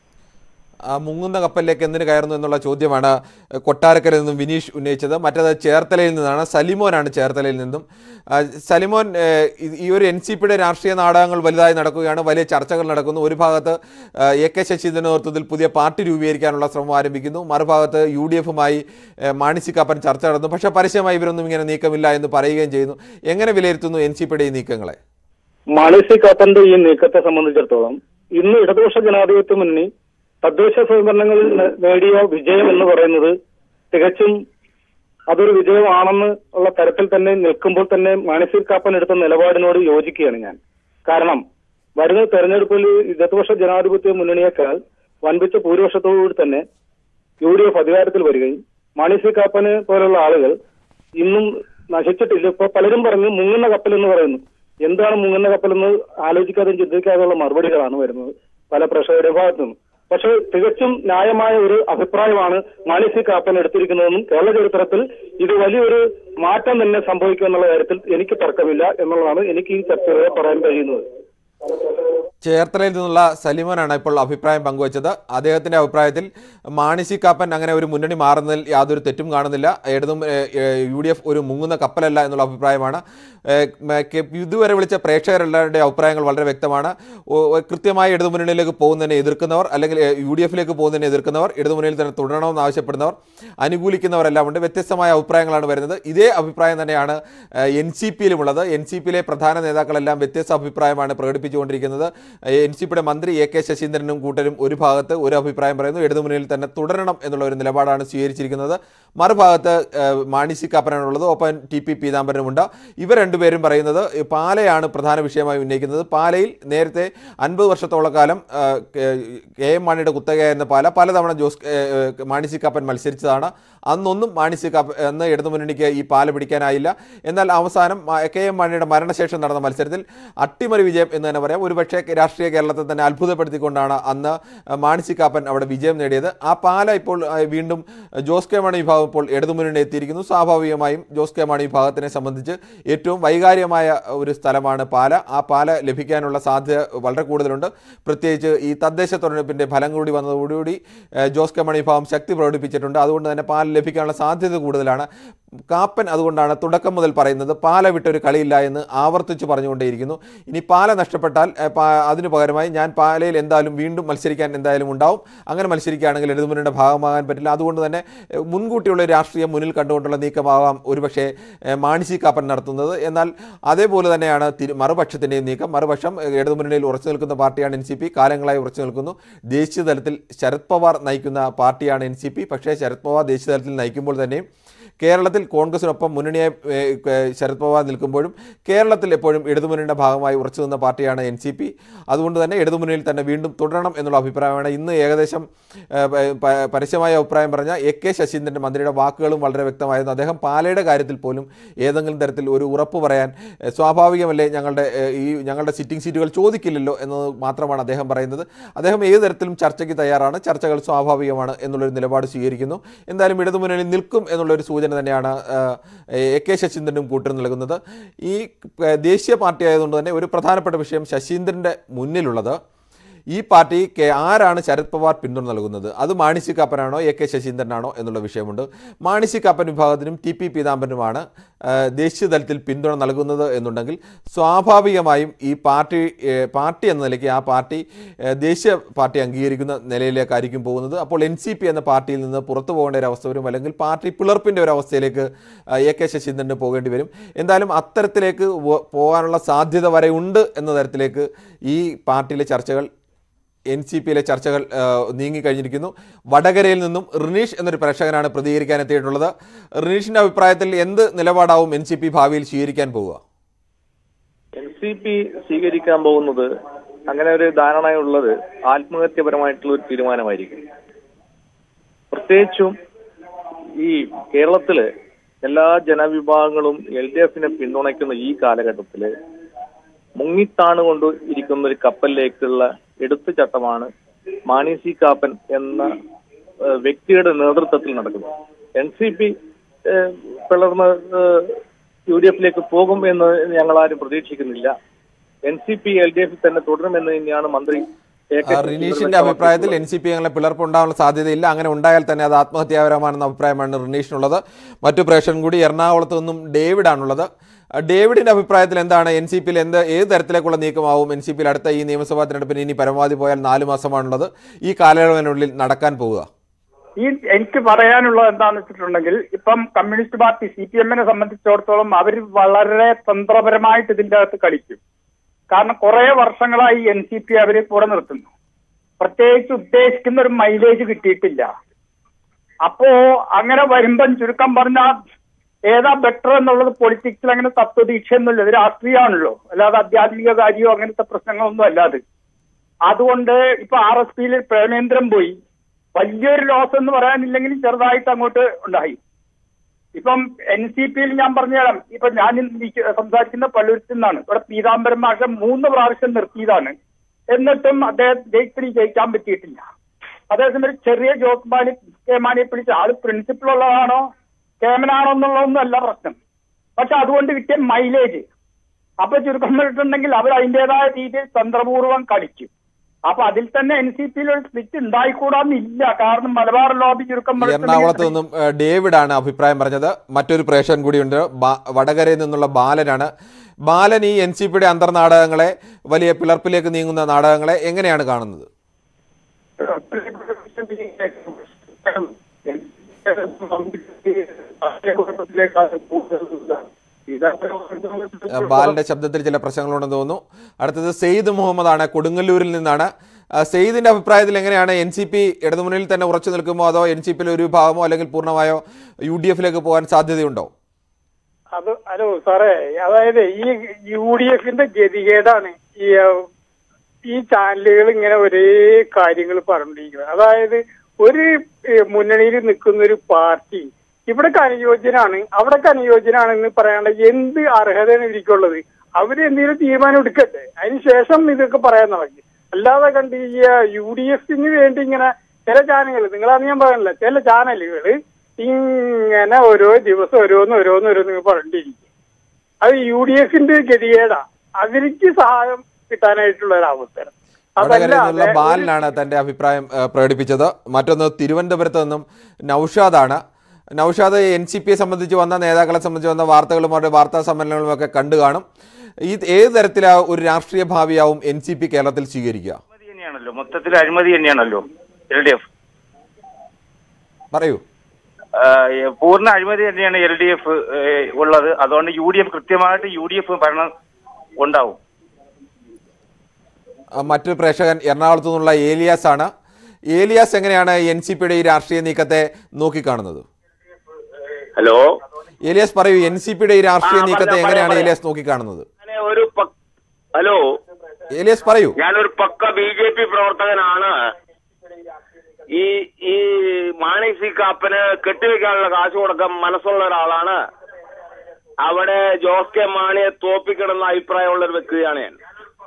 Speaker 1: ആ മുങ്ങുന്ന കപ്പലിലേക്ക് എന്തിനു കയറുന്നു എന്നുള്ള ചോദ്യമാണ് കൊട്ടാരക്കരയിൽ നിന്നും വിനീഷ് ഉന്നയിച്ചത് മറ്റേത് ചേർത്തലയിൽ നിന്നാണ് സലിമോനാണ് ചേർത്തലയിൽ നിന്നും ആ, സലിമോൻ ഏഹ്, ഇത് ഈ ഒരു എൻ സി പിയുടെ രാഷ്ട്രീയ നാടകങ്ങൾ വലുതായി നടക്കുകയാണ് വലിയ ചർച്ചകൾ നടക്കുന്നു ഒരു ഭാഗത്ത് ആ, എ കെ ശശീന്ദ്രൻ നേതൃത്വത്തിൽ പുതിയ പാർട്ടി രൂപീകരിക്കാനുള്ള ശ്രമം ആരംഭിക്കുന്നു മറുഭാഗത്ത് യു ഡി എഫുമായി മാണിസി കാപ്പൻ ചർച്ച നടന്നു പക്ഷേ പരസ്യമായി ഇവരൊന്നും ഇങ്ങനെ നീക്കമില്ല എന്ന് പറയുകയും ചെയ്യുന്നു എങ്ങനെ വിലയിരുത്തുന്നു എൻ സി പിയുടെ ഈ നീക്കങ്ങളെ
Speaker 9: മാണി സി കാപ്പന്റെ ഈ നീക്കത്തെ സംബന്ധിച്ചിടത്തോളം ഇന്ന് ഇടതുപക്ഷ ജനാധിപത്യ മുന്നണി തദ്ദേശ സ്വയംഭരണങ്ങളിൽ നേ- നേടിയ വിജയം എന്ന് പറയുന്നത് തികച്ചും അതൊരു വിജയമാണെന്ന് ഉള്ള തരത്തിൽ തന്നെ നിൽക്കുമ്പോൾ തന്നെ മാണി സി കാപ്പൻ എടുത്ത നിലപാടിനോട് യോജിക്കുകയാണ് ഞാൻ കാരണം വരുന്ന തെരഞ്ഞെടുപ്പിൽ ഇടതുപക്ഷ ജനാധിപത്യ മുന്നണിയേക്കാൾ വൻപിച്ച ഭൂരിപക്ഷത്തോടുകൂടി തന്നെ യു ഡി എഫ് അധികാരത്തിൽ വരികയും മാണി സി കാപ്പന് പോലുള്ള ആളുകൾ ഇന്നും നശിച്ചിട്ടില്ല ഇപ്പൊ പലരും പറഞ്ഞു മുങ്ങുന്ന കപ്പൽ എന്ന് പറയുന്നു എന്താണ് മുങ്ങുന്ന കപ്പൽ എന്ന് ആലോചിക്കാതെയും ചിന്തിക്കാതെയുള്ള മറുപടികളാണ് വരുന്നത് പല പ്രേക്ഷകരുടെ ഭാഗത്തു നിന്നും പക്ഷേ തികച്ചും ന്യായമായ ഒരു അഭിപ്രായമാണ് മാണി സി കാപ്പൻ എടുത്തിരിക്കുന്നതെന്നും കേരള ചരിത്രത്തിൽ ഇത് വലിയൊരു മാറ്റം തന്നെ സംഭവിക്കും എന്നുള്ള കാര്യത്തിൽ എനിക്ക് തർക്കമില്ല എന്നുള്ളതാണ് എനിക്ക് ഈ ചർച്ചയിലൂടെ പറയാൻ കഴിയുന്നത്
Speaker 1: ചേർത്തലയിൽ നിന്നുള്ള സലിമോനാണ് ഇപ്പോൾ അഭിപ്രായം പങ്കുവച്ചത് അദ്ദേഹത്തിന്റെ അഭിപ്രായത്തിൽ മാണി സി കാപ്പൻ അങ്ങനെ ഒരു മുന്നണി മാറുന്നതിൽ യാതൊരു തെറ്റും കാണുന്നില്ല ഇടതും യു ഡി എഫ് ഒരു മുങ്ങുന്ന കപ്പലല്ല എന്നുള്ള അഭിപ്രായമാണ് ഏഹ്, മ- കെ- ഇതുവരെ വിളിച്ച പ്രേക്ഷകരെല്ലാവരുടെ അഭിപ്രായങ്ങൾ വളരെ വ്യക്തമാണ് ഓ- ഓ- കൃത്യമായി ഇടതുമുന്നണിയിലേക്ക് പോകുന്നതിനെ എതിർക്കുന്നവർ അല്ലെങ്കിൽ യു ഡി എഫിലേക്ക് പോകുന്നതിനെ എതിർക്കുന്നവർ ഇടതുമുന്നണിയിൽ തന്നെ തുടരണമെന്ന് ആവശ്യപ്പെടുന്നവർ അനുകൂലിക്കുന്നവരെല്ലാം ഉണ്ട് വ്യത്യസ്തമായ അഭിപ്രായങ്ങളാണ് വരുന്നത് ഇതേ അഭിപ്രായം തന്നെയാണ് എൻ സി പിയിലുമുള്ളത് എൻ സി പിയിലെ പ്രധാന നേതാക്കളെല്ലാം വ്യത്യസ്ത അഭിപ്രായമാണ് പ്രകടിപ്പിച്ചുകൊണ്ടിരിക്കുന്നത് എൻ സി പിയുടെ മന്ത്രി എ കെ ശശീന്ദ്രനും കൂട്ടരും ഒരു ഭാഗത്ത് ഒരു അഭിപ്രായം പറയുന്നു ഇടതുമുന്നണിയിൽ തന്നെ തുടരണം എന്നുള്ള ഒരു നിലപാടാണ് സ്വീകരിച്ചിരിക്കുന്നത് മറുഭാഗത്ത് ഏഹ്, മാണി സി കാപ്പനാണുള്ളത് ഒപ്പം ടി പി പീതാംബരനുമുണ്ട് ഇവർ രണ്ടുപേരും പറയുന്നത് ഈ പാലയാണ് പ്രധാന വിഷയമായി ഉന്നയിക്കുന്നത് പാലയിൽ നേരത്തെ അൻപത് വർഷത്തോളം കാലം ആ, കെ കെ എം മാണിയുടെ കുത്തകയായിരുന്ന പാല പലതവണ ജോസ് ഏ, ഏ, മാണി സി കാപ്പൻ മത്സരിച്ചതാണ് അന്നൊന്നും മാണി സി കാപ്പൻ അന്ന് ഇടതുമുന്നണിക്ക് ഈ പാല പിടിക്കാനായില്ല എന്നാൽ അവസാനം മാ- കെ എം മാണിയുടെ മരണശേഷം നടന്ന മത്സരത്തിൽ അട്ടിമറി വിജയം എന്ന് തന്നെ പറയാം ഒരുപക്ഷെ രാഷ്ട്രീയ കേരളത്തെ തന്നെ അത്ഭുതപ്പെടുത്തിക്കൊണ്ടാണ് അന്ന് മാണി സി കാപ്പൻ അവിടെ വിജയം നേടിയത് ആ പാല ഇപ്പോൾ ആ, വീണ്ടും ജോസ് കെ മാണി വിഭാഗം ഇപ്പോൾ ഇടതുമുന്നണി എത്തിയിരിക്കുന്നു സ്വാഭാവികമായും ജോസ് കെ മാണി വിഭാഗത്തിനെ സംബന്ധിച്ച് ഏറ്റവും വൈകാരികമായ ഒരു സ്ഥലമാണ് പാല ആ പാല ലഭിക്കാനുള്ള സാധ്യത വളരെ കൂടുതലുണ്ട് പ്രത്യേകിച്ച് ഈ തദ്ദേശ തെരഞ്ഞെടുപ്പിൻ്റെ ഫലം കൂടി വന്നതോടുകൂടി ഏഹ്, ജോസ് കെ മാണി വിഭാഗം ശക്തി പ്രകടിപ്പിച്ചിട്ടുണ്ട് അതുകൊണ്ട് തന്നെ പാല ലഭിക്കാനുള്ള സാധ്യത കൂടുതലാണ് കാപ്പൻ അതുകൊണ്ടാണ് തുടക്കം മുതൽ പറയുന്നത് പാല വിട്ടൊരു കളിയില്ല എന്ന് ആവർത്തിച്ച് പറഞ്ഞുകൊണ്ടേയിരിക്കുന്നു ഇനി പാല നഷ്ടപ്പെട്ടാൽ ഏഹ്, പാ- അതിനു പകരമായി ഞാൻ പാലയിൽ എന്തായാലും വീണ്ടും മത്സരിക്കാൻ എന്തായാലും ഉണ്ടാവും അങ്ങനെ മത്സരിക്കുകയാണെങ്കിൽ ഇടതുമുന്നണിയുടെ ഭാഗമാകാൻ പറ്റില്ല അതുകൊണ്ട് തന്നെ ഏഹ്, മുൻകൂട്ടിയുള്ള ഒരു രാഷ്ട്രീയം മുന്നിൽ കണ്ടുകൊണ്ടുള്ള നീക്കമാകാം ഒരുപക്ഷെ ഏഹ്, മാണി സി കാപ്പൻ നടത്തുന്നത് എന്നാൽ അതേപോലെ തന്നെയാണ് തിരു മറുപക്ഷത്തിൻ്റെയും നീക്കം മറുപക്ഷം ഏഹ്, ഇടതുമുന്നണിയിൽ ഉറച്ചു നിൽക്കുന്ന പാർട്ടിയാണ് എൻ സി പി കാലങ്ങളായി ഉറച്ചു നിൽക്കുന്നു ദേശീയ തലത്തിൽ ശരത് പവാർ നയിക്കുന്ന പാർട്ടിയാണ് എൻ സി പി പക്ഷേ ശരത് പവാർ ദേശീയ തലത്തിൽ നയിക്കുമ്പോൾ തന്നെയും കേരളത്തിൽ കോൺഗ്രസിനൊപ്പം മുന്നണിയായി ഏഹ്, ഏഹ്, ശരത് പവാർ നിൽക്കുമ്പോഴും കേരളത്തിൽ എപ്പോഴും ഇടതുമുന്നണിയുടെ ഭാഗമായി ഉറച്ചു നിന്ന പാർട്ടിയാണ് എൻ സി പി അതുകൊണ്ട് തന്നെ ഇടതുമുന്നണിയിൽ തന്നെ വീണ്ടും തുടരണം എന്നുള്ള അഭിപ്രായമാണ് ഇന്ന് ഏകദേശം ഏഹ്, പ- പ- പരസ്യമായ അഭിപ്രായം പറഞ്ഞ എ കെ ശശീന്ദ്രൻ്റെ മന്ത്രിയുടെ വാക്കുകളും വളരെ വ്യക്തമായിരുന്നു അദ്ദേഹം പാലയുടെ കാര്യത്തിൽ പോലും ഏതെങ്കിലും തരത്തിൽ ഒരു ഉറപ്പ് പറയാൻ ഏഹ്, സ്വാഭാവികമല്ലേ ഞങ്ങളുടെ ഏഹ്, ഈ ഞങ്ങളുടെ സിറ്റിംഗ് സീറ്റുകൾ ചോദിക്കില്ലല്ലോ എന്നത് മാത്രമാണ് അദ്ദേഹം പറയുന്നത് അദ്ദേഹം ഏത് തരത്തിലും ചർച്ചയ്ക്ക് തയ്യാറാണ് ചർച്ചകൾ സ്വാഭാവികമാണ് എന്നുള്ളൊരു നിലപാട് സ്വീകരിക്കുന്നു എന്തായാലും ഇടതുമുന്നണി നിൽക്കും എന്നുള്ളൊരു സൂചന തന്നെയാണ് ഏഹ്, എ കെ ശശീന്ദ്രനും കൂട്ടർ നൽകുന്നത് ഈ ഏഹ്, ദേശീയ പാർട്ടി ആയതുകൊണ്ട് തന്നെ ഒരു പ്രധാനപ്പെട്ട വിഷയം ശശീന്ദ്രൻ്റെ മുന്നിലുള്ളത് ഈ പാർട്ടി കെ ആരാണ് ശരത് പവാർ പിന്തുണ നൽകുന്നത് അത് മാണി സി കാപ്പനാണോ എ കെ ശശീന്ദ്രനാണോ എന്നുള്ള വിഷയമുണ്ട് മാണി സി കാപ്പൻ വിഭാഗത്തിനും ടി പി പീതാംബരനുമാണ് ആ, ദേശീയ തലത്തിൽ പിന്തുണ നൽകുന്നത് എന്നുണ്ടെങ്കിൽ സ്വാഭാവികമായും ഈ പാർട്ടി ഏ, പാർട്ടി എന്ന നിലയ്ക്ക് ആ പാർട്ടി ഏ, ദേശീയ പാർട്ടി അംഗീകരിക്കുന്ന നിലയിലേക്കായിരിക്കും പോകുന്നത് അപ്പോൾ എൻ സി പി എന്ന പാർട്ടിയിൽ നിന്ന് പുറത്തു പോകേണ്ട ഒരു അവസ്ഥ വരും അല്ലെങ്കിൽ പാർട്ടി പിളർപ്പിൻ്റെ ഒരു അവസ്ഥയിലേക്ക് ആ, എ കെ ശശീന്ദ്രന് പോകേണ്ടി വരും എന്തായാലും അത്തരത്തിലേക്ക് വ- പോകാനുള്ള സാധ്യത വരെ ഉണ്ട് എന്ന തരത്തിലേക്ക് ഈ പാർട്ടിയിലെ ചർച്ചകൾ എൻ സി പിയിലെ ചർച്ചകൾ ആ, നീങ്ങിക്കഴിഞ്ഞിരിക്കുന്നു വടകരയിൽ നിന്നും റിനീഷ് എന്നൊരു പ്രേക്ഷകനാണ് പ്രതികരിക്കാൻ എത്തിയിട്ടുള്ളത് റിനീഷിന്റെ അഭിപ്രായത്തിൽ എന്ത് നിലപാടാവും എൻ സി പി ഭാവിയിൽ സ്വീകരിക്കാൻ പോവുക
Speaker 10: എൻ സി പി സ്വീകരിക്കാൻ പോകുന്നത് അങ്ങനെ ഒരു ധാരണയുള്ളത് ആത്മഹത്യപരമായിട്ടുള്ള ഒരു തീരുമാനമായിരിക്കും പ്രത്യേകിച്ചും ഈ കേരളത്തില് എല്ലാ ജനവിഭാഗങ്ങളും എൽ ഡി എഫിനെ പിന്തുണയ്ക്കുന്ന ഈ കാലഘട്ടത്തില് മുങ്ങിത്താണുകൊണ്ട് ഇരിക്കുന്ന ഒരു കപ്പലിലേക്കുള്ള എടുത്തുചട്ടമാണ് മാണി സി കാപ്പൻ എന്ന ഏഹ്, വ്യക്തിയുടെ നേതൃത്വത്തിൽ നടക്കുന്നത് എൻ സി പി പിളർന്ന് യു ഡി എഫിലേക്ക് പോകും എന്ന് ഞങ്ങൾ ആരും പ്രതീക്ഷിക്കുന്നില്ല N C P L D എഫിൽ തന്നെ തുടരുമെന്ന് തന്നെയാണ് മന്ത്രി എ കെ
Speaker 1: ആ, റിനീഷിന്റെ അഭിപ്രായത്തിൽ എൻ സി പി ഞങ്ങളെ പിളർപ്പ് ഉണ്ടാകാനുള്ള സാധ്യതയില്ല അങ്ങനെ ഉണ്ടായാൽ തന്നെ അത് ആത്മഹത്യാപരമാണെന്ന അഭിപ്രായമാണ് റിനീഷിനുള്ളത് മറ്റു പ്രേക്ഷകൻ കൂടി എറണാകുളത്ത് നിന്നും ഡേവിഡാണുള്ളത് ആ, ഡേവിഡിന്റെ അഭിപ്രായത്തിൽ എന്താണ് എൻ സി പിയിൽ എന്ത് ഏത് തരത്തിലേക്കുള്ള നീക്കമാവും എൻ സി പിയിൽ അടുത്ത ഈ നിയമസഭാ തെരഞ്ഞെടുപ്പിന് ഇനി പരമാവധി പോയാൽ നാല് മാസമാണുള്ളത് ഈ കാലയളവിനുള്ളിൽ നടക്കാൻ പോവുക
Speaker 11: ഈ എനിക്ക് പറയാനുള്ളത് എന്താണെന്ന് വെച്ചിട്ടുണ്ടെങ്കിൽ ഇപ്പം കമ്മ്യൂണിസ്റ്റ് പാർട്ടി സി പി എമ്മിനെ സംബന്ധിച്ചിടത്തോളം അവർ വളരെ തന്ത്രപരമായിട്ട് ഇതിന്റെ അകത്ത് കളിക്കും കാരണം കുറെ വർഷങ്ങളായി എൻ സി പി അവരെ കൂടെ നിർത്തുന്നു പ്രത്യേകിച്ച് ഉദ്ദേശിക്കുന്ന ഒരു മൈലേജ് കിട്ടിയിട്ടില്ല അപ്പോ അങ്ങനെ വരുമ്പം ചുരുക്കം പറഞ്ഞാൽ ഏതാ ബെറ്റർ എന്നുള്ളത് പൊളിറ്റിക്സിൽ അങ്ങനെ തത്വദീക്ഷയൊന്നുമില്ല ഇത് രാഷ്ട്രീയമാണല്ലോ അല്ലാതെ ആധ്യാത്മിക കാര്യമോ അങ്ങനത്തെ പ്രശ്നങ്ങളൊന്നും അല്ലാതെ അതുകൊണ്ട് ഇപ്പൊ ആർ എസ് പിയിൽ പ്രേമേന്ദ്രൻ പോയി വലിയൊരു ലോസ് എന്ന് പറയാനില്ലെങ്കിലും ചെറുതായിട്ട് അങ്ങോട്ട് ഉണ്ടായി ഇപ്പം എൻ സി പിയിൽ ഞാൻ പറഞ്ഞുതരാം ഇപ്പൊ ഞാൻ ഇന്ന് ഈ സംസാരിക്കുന്ന പള്ളുരുത്തിൽ നിന്നാണ് ഇവിടെ പീതാംബരം മാഷ മൂന്ന് പ്രാവശ്യം നിർത്തിയതാണ് എന്നിട്ടും അദ്ദേഹം ജയിച്ചിന് ജയിക്കാൻ പറ്റിയിട്ടില്ല അതേസമയം ചെറിയ ജോസ് മാണി കെ മാണിയെ പിടിച്ച ആള് പ്രിൻസിപ്പിൾ ഉള്ളതാണോ കേമനാണോ എന്നുള്ളതൊന്നും അല്ല പ്രശ്നം പക്ഷെ അതുകൊണ്ട് കിട്ടിയ മൈലേജ് അപ്പൊ ചുരുക്കം പറഞ്ഞിട്ടുണ്ടെങ്കിൽ അവർ അതിൻ്റെതായ രീതിയിൽ തന്ത്രപൂർവ്വം കളിക്കും അപ്പൊ അതിൽ തന്നെ എൻ സി പിയിൽ ഒരു സ്പ്ലിറ്റ് ഉണ്ടായിക്കൂടാന്നില്ല കാരണം മലബാർ ലോബി ചുരുക്കം
Speaker 1: എറണാകുളത്ത് നിന്നും ഏഹ്, ഡേവിഡാണ് അഭിപ്രായം പറഞ്ഞത് മറ്റൊരു പ്രേക്ഷകൻ കൂടിയുണ്ട് ബാ- വടകരയിൽ നിന്നുള്ള ബാലനാണ് ബാലൻ ഈ എൻ സി പിയുടെ അന്തർനാടകങ്ങളെ വലിയ പിളർപ്പിലേക്ക് നീങ്ങുന്ന നാടകങ്ങളെ എങ്ങനെയാണ് കാണുന്നത് ഏഹ്, ബാലന്റെ ശബ്ദത്തിൽ ചില പ്രശ്നങ്ങളുണ്ടെന്ന് തോന്നുന്നു അടുത്തത് സെയ്ദ് മുഹമ്മദാണ് കൊടുങ്ങല്ലൂരിൽ നിന്നാണ് ആ, സെയ്ദിന്റെ അഭിപ്രായത്തിൽ എങ്ങനെയാണ് എൻ സി പി ഇടതുമുന്നണിയിൽ തന്നെ ഉറച്ചു നിൽക്കുമോ അതോ എൻ സി പിയിൽ ഒരു വിഭാഗമോ അല്ലെങ്കിൽ പൂർണ്ണമായോ യു ഡി എഫിലേക്ക് പോകാൻ സാധ്യതയുണ്ടോ
Speaker 11: അത് ഹലോ സാറേ അതായത് ഈ യു ഡി എഫിന്റെ ഗതികേടാണ് ഈ അഹ്, ഈ ചാനലുകൾ ഇങ്ങനെ ഒരേ കാര്യങ്ങൾ പറഞ്ഞിരിക്കുന്നത് അതായത് ഒരു ഏഹ്, മുന്നണിയിൽ നിൽക്കുന്ന ഒരു പാർട്ടി ഇവിടേക്ക് അനുയോജ്യനാണ് അവിടേക്ക് അനുയോജ്യനാണെന്ന് പറയാനുള്ള എന്ത് അർഹതയാണ് ഇരിക്കുള്ളത് അവര് എന്തെങ്കിലും തീരുമാനം എടുക്കട്ടെ അതിനുശേഷം ഇതൊക്കെ പറയാൻ തുടങ്ങി അല്ലാതെ കണ്ട് ഈ യു ഡി എഫിന് വേണ്ടി ഇങ്ങനെ ചില ചാനലുകൾ നിങ്ങളാന്ന് ഞാൻ പറയാനില്ല ചില ചാനലുകൾ ഇങ്ങനെ ഓരോ ദിവസം ഓരോന്ന് ഓരോന്ന് ഓരോന്ന് പറഞ്ഞിരിക്കും അത് യു ഡി എഫിന്റെ ഗതികേടാ അതിലേക്ക് സഹായം കിട്ടാനായിട്ടുള്ള ഒരു അവസരം
Speaker 1: വടകരയിൽ നിന്നുള്ള
Speaker 11: അതല്ലാതെ
Speaker 1: ബാലനാണ് തന്റെ അഭിപ്രായം ഏഹ്, പ്രകടിപ്പിച്ചത് മറ്റൊന്ന് തിരുവനന്തപുരത്ത് നിന്നും നൌഷാദാണ് നൌഷാദ് എൻ സി പിയെ സംബന്ധിച്ച് വന്ന നേതാക്കളെ സംബന്ധിച്ച് വന്ന വാർത്തകളും അവരുടെ വാർത്താ സമ്മേളനങ്ങളും ഒക്കെ കണ്ടു കാണും ഈ ഏത് തരത്തിലാ ഒരു രാഷ്ട്രീയ ഭാവിയാവും എൻ സി പി കേരളത്തിൽ സ്വീകരിക്കുക
Speaker 12: അഴിമതി തന്നെയാണല്ലോ മൊത്തത്തിൽ അഴിമതി തന്നെയാണല്ലോ എൽ ഡി എഫ്
Speaker 1: പറയൂ
Speaker 12: പൂർണ്ണ അഴിമതി തന്നെയാണ് എൽ ഡി എഫ് ഉള്ളത് അതുകൊണ്ട് യു ഡി എഫ് കൃത്യമായിട്ട് യു ഡി എഫ് ഭരണം ഉണ്ടാവും
Speaker 1: ആ, മറ്റൊരു പ്രേക്ഷകൻ എറണാകുളത്തു നിന്നുള്ള ഏലിയാസ് ആണ് ഏലിയാസ് എങ്ങനെയാണ് എൻ സി പിയുടെ ഈ രാഷ്ട്രീയ നീക്കത്തെ നോക്കിക്കാണുന്നത്
Speaker 13: ഹലോ
Speaker 1: ഏലിയാസ് പറയൂ എൻ സി പിയുടെ ഈ രാഷ്ട്രീയ
Speaker 13: ആ,
Speaker 1: നീക്കത്തെ
Speaker 13: പറഞ്ഞോ,
Speaker 1: എങ്ങനെയാണ്
Speaker 13: പറയാം,
Speaker 1: ഏലിയാസ് നോക്കിക്കാണുന്നത്
Speaker 13: ഞാന് ഒരു പ- ഹലോ
Speaker 1: ഏലിയാസ് പറയൂ
Speaker 13: ഞാനൊരു പക്ക ബി ജെ പി പ്രവർത്തകനാണ് ഈ ഈ മാണി സി കാപ്പന് കെട്ടിവെക്കാനുള്ള കാശ് കൊടുക്കാൻ മനസ്സുള്ള ഒരാളാണ് അവിടെ ജോസ് കെ മാണിയെ തോപ്പിക്കണമെന്ന അഭിപ്രായമുള്ള ഒരു വ്യക്തിയാണ് ഞാൻ